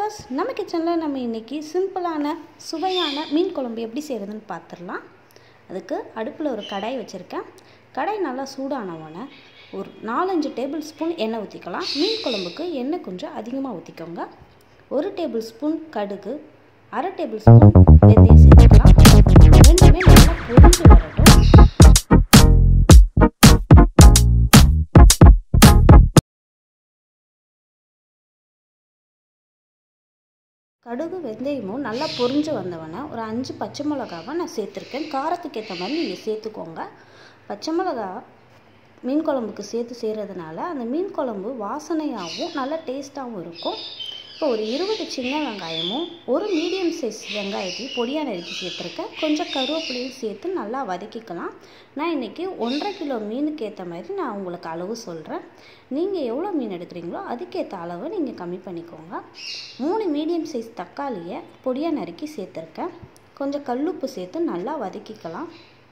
viewers நம்ம கிச்சனில் நம்ம இன்றைக்கி சிம்பிளான சுவையான மீன் குழம்பு எப்படி செய்கிறதுன்னு பார்த்துடலாம் அதுக்கு அடுப்பில் ஒரு கடாய் வச்சுருக்கேன் கடாய் நல்லா சூடானவொடனே ஒரு நாலஞ்சு டேபிள் ஸ்பூன் எண்ணெய் ஊற்றிக்கலாம் மீன் குழம்புக்கு எண்ணெய் கொஞ்சம் அதிகமாக ஊற்றிக்கோங்க ஒரு டேபிள் ஸ்பூன் கடுகு அரை டேபிள் ஸ்பூன் வெந்தயம் சேர்த்துக்கலாம் ரெண்டுமே நல்லா பொரிஞ்சு வரட்டும் கடுகு வெந்தயமும் நல்லா பொரிஞ்சு வந்தவொடனே ஒரு அஞ்சு பச்சை மிளகாவை நான் சேர்த்துருக்கேன் காரத்துக்கு ஏற்ற மாதிரி நீங்கள் சேர்த்துக்கோங்க பச்சை மிளகா மீன் குழம்புக்கு சேர்த்து செய்கிறதுனால அந்த மீன் குழம்பு வாசனையாகவும் நல்லா டேஸ்ட்டாகவும் இருக்கும் இப்போ ஒரு இருபது சின்ன வெங்காயமும் ஒரு மீடியம் சைஸ் வெங்காயத்தையும் பொடியாக நறுக்கி சேர்த்துருக்கேன் கொஞ்சம் கருவேப்பிலையும் சேர்த்து நல்லா வதக்கிக்கலாம் நான் இன்றைக்கி ஒன்றரை கிலோ மீனுக்கு ஏற்ற மாதிரி நான் உங்களுக்கு அளவு சொல்கிறேன் நீங்கள் எவ்வளோ மீன் எடுக்கிறீங்களோ அதுக்கேற்ற அளவு நீங்கள் கம்மி பண்ணிக்கோங்க மூணு மீடியம் சைஸ் தக்காளியை பொடியாக நறுக்கி சேர்த்துருக்கேன் கொஞ்சம் கல்லுப்பு சேர்த்து நல்லா வதக்கிக்கலாம்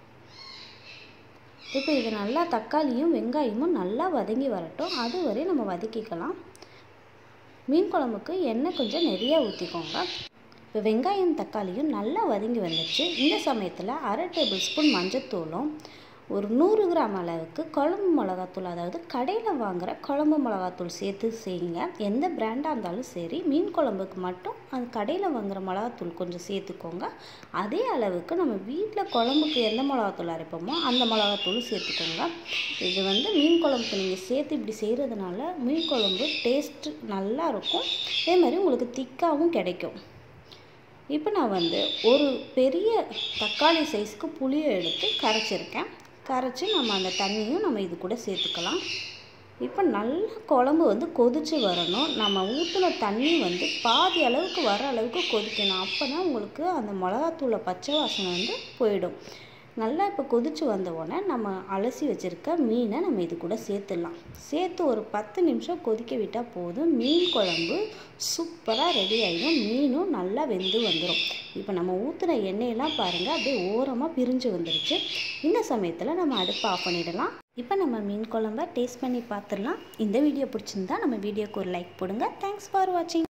இப்போ இது நல்லா தக்காளியும் வெங்காயமும் நல்லா வதங்கி வரட்டும் அது வரை நம்ம வதக்கிக்கலாம் மீன் குழம்புக்கு எண்ணெய் கொஞ்சம் நிறைய ஊற்றிக்கோங்க இப்போ வெங்காயம் தக்காளியும் நல்லா வதங்கி வந்துடுச்சு இந்த சமயத்தில் அரை டேபிள் ஸ்பூன் மஞ்சத்தூளும் ஒரு நூறு கிராம் அளவுக்கு குழம்பு மிளகாத்தூள் அதாவது கடையில் வாங்குகிற குழம்பு மிளகாத்தூள் சேர்த்து செய்யுங்க எந்த பிராண்டாக இருந்தாலும் சரி மீன் குழம்புக்கு மட்டும் அது கடையில் வாங்குகிற மிளகாத்தூள் கொஞ்சம் சேர்த்துக்கோங்க அதே அளவுக்கு நம்ம வீட்டில் குழம்புக்கு எந்த மிளகாத்தூள் அரைப்போமோ அந்த மிளகாத்தூள் சேர்த்துக்கோங்க இது வந்து மீன் குழம்புக்கு நீங்கள் சேர்த்து இப்படி செய்கிறதுனால மீன் குழம்பு டேஸ்ட்டு நல்லா இருக்கும் அதே மாதிரி உங்களுக்கு திக்காகவும் கிடைக்கும் இப்போ நான் வந்து ஒரு பெரிய தக்காளி சைஸ்க்கு புளியை எடுத்து கரைச்சிருக்கேன் கரைச்சி நம்ம அந்த தண்ணியும் நம்ம இது கூட சேர்த்துக்கலாம் இப்போ நல்லா குழம்பு வந்து கொதித்து வரணும் நம்ம ஊற்றின தண்ணி வந்து பாதி அளவுக்கு வர அளவுக்கு கொதிக்கணும் அப்போ தான் உங்களுக்கு அந்த மிளகாத்தூளை பச்சை வாசனை வந்து போயிடும் நல்லா இப்போ கொதித்து வந்தவுடனே நம்ம அலசி வச்சுருக்க மீனை நம்ம இது கூட சேர்த்துடலாம் சேர்த்து ஒரு பத்து நிமிஷம் கொதிக்க விட்டால் போதும் மீன் குழம்பு சூப்பராக ரெடி ஆகிடும் மீனும் நல்லா வெந்து வந்துடும் இப்போ நம்ம ஊற்றின எண்ணெயெல்லாம் பாருங்கள் அப்படியே ஓரமாக பிரிஞ்சு வந்துருச்சு இந்த சமயத்தில் நம்ம அடுப்பை ஆஃப் பண்ணிடலாம் இப்போ நம்ம மீன் குழம்ப டேஸ்ட் பண்ணி பார்த்துடலாம் இந்த வீடியோ பிடிச்சிருந்தா நம்ம வீடியோக்கு ஒரு லைக் போடுங்க தேங்க்ஸ் ஃபார் வாட்சிங்